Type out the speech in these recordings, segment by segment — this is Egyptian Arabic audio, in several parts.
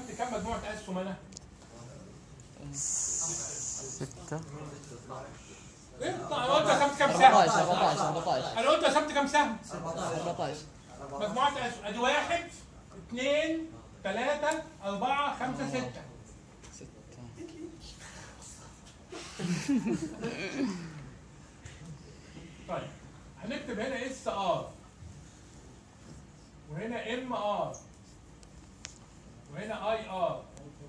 قسمت كم مجموعه اسهم انا؟ ستة ايه طيب انا قلت قسمت كم سهم؟ 14 14 14 انا قلت قسمت كم سهم؟ 14 مجموعه اسهم ادي واحد اثنين ثلاثة أربعة خمسة ستة طيب هنكتب هنا اس ار وهنا ام ار وهنا اي ار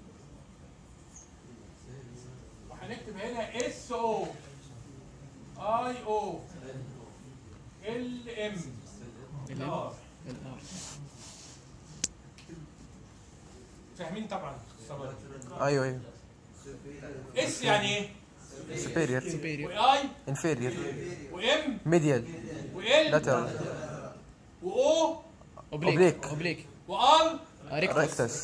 وهنكتب هنا اس او اي او ال ام ار فاهمين طبعا اختصارات ايوه ايوه اس يعني ايه؟ superior واي inferior وام medial وال lateral واو اوبليك Oblique. اوبليك وار rectus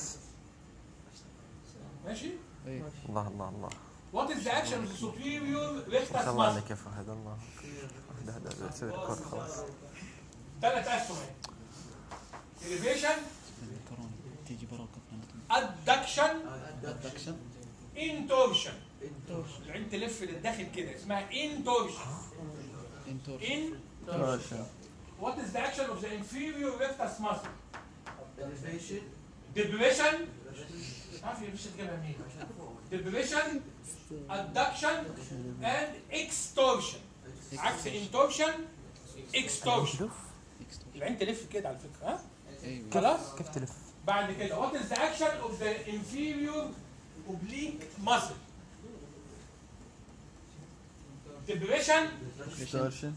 ماشي؟ الله الله الله What is the action of the superior rectus ما شاء الله muscle؟ عليك يا فهد الله هذا هذا سوي ريكورد خلاص ثلاث اسهم اهي elevation كورونا تيجي براكه adduction ادكشن intorsion العين تلف للداخل كده اسمها intorsion انتور in What is the action of the inferior rectus muscle? Depression عارف يا باشا تجيبها منين؟ Depression, adduction and extorsion عكس intorsion extorsion العين تلف كده على فكرة ها؟ ايوه خلاص؟ كيف تلف؟ بعد كده what is the action of the inferior oblique muscle? Depression, distortion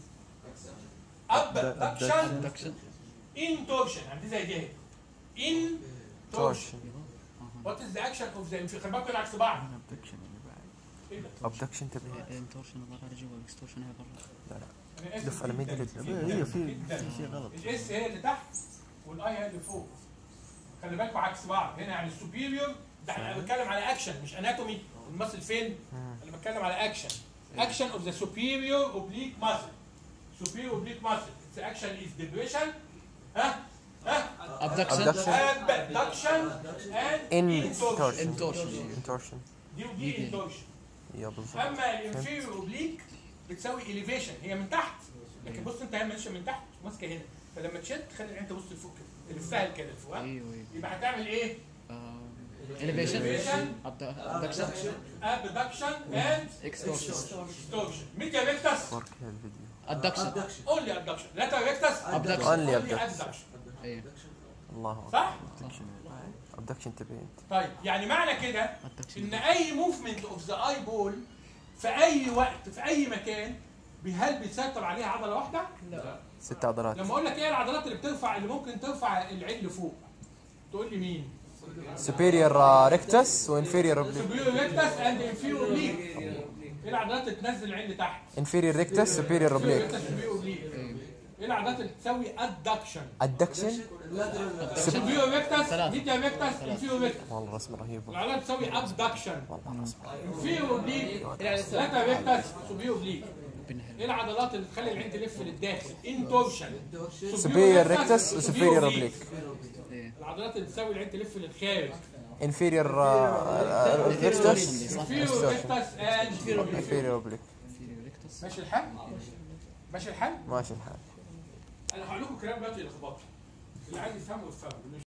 abduction, ادكشن intorsion عندي زي دي اهي. intorsion torsion What is the action of the inferior خلي بالكم العكس بعض ادكشن ايه ده؟ abduction تبعي انتورشن برا جوا اكستورشن هي برا أنا آسف لف على جداً، ميدل جداً، هي في جداً. في شيء غلط الاس هي اللي تحت والاي هي اللي فوق خلي بالكم عكس بعض هنا يعني السوبيريور ده انا بتكلم على اكشن مش اناتومي المصل فين انا بتكلم على اكشن اكشن اوف ذا سوبيريور اوبليك ماسل سوبيريور اوبليك ماسل اتس اكشن از ديبريشن ها ها ابدكشن Abduction. ابدكشن اند Intorsion. انتورشن انتورشن دي ودي انتورشن يا بالضبط اما الانفيريور اوبليك بتساوي اليفيشن هي من تحت لكن بص انت هي ماشيه من تحت ماسكه هنا فلما تشد تخلي العين تبص لفوق كده تلفها كده لفوق ها؟ ايوه ايوه يبقى هتعمل ايه؟ اليفيشن elevation ابدكشن abduction and اكستورشن extortion ميديا ريكتس فورك الفيديو ادكشن اونلي abduction lateral ريكتس Abduction. Only only abduction. abduction ايوه الله اكبر صح؟ abduction تبعي انت طيب يعني معنى كده ان ادكشن اي موفمنت اوف ذا اي بول في اي وقت في اي مكان هل بيسيطر عليها عضله واحده؟ ست عضلات لما اقول لك ايه العضلات اللي بترفع اللي ممكن ترفع العين لفوق تقول لي مين؟ superior uh, rectus و inferior oblique superior rectus and inferior oblique ايه العضلات اللي تنزل العين لتحت؟ inferior rectus superior superior oblique rectus superior oblique ايه العضلات اللي تسوي adduction؟ adduction superior rectus ثلاثة. medial rectus inferior rectus والله رسم رهيب العضلات تسوي abduction والله رسم inferior oblique lateral rectus superior oblique ايه العضلات اللي تخلي العين تلف للداخل؟ intorsion superior rectus و superior oblique العضلات اللي تسوي العين تلف للخارج inferior uh, rectus inferior rectus and inferior inferior oblique ماشي الحال؟ ماشي الحال؟ ماشي الحال انا هقول لكم كلام دلوقتي يلخبطكم اللي عايز يفهمه يفهمه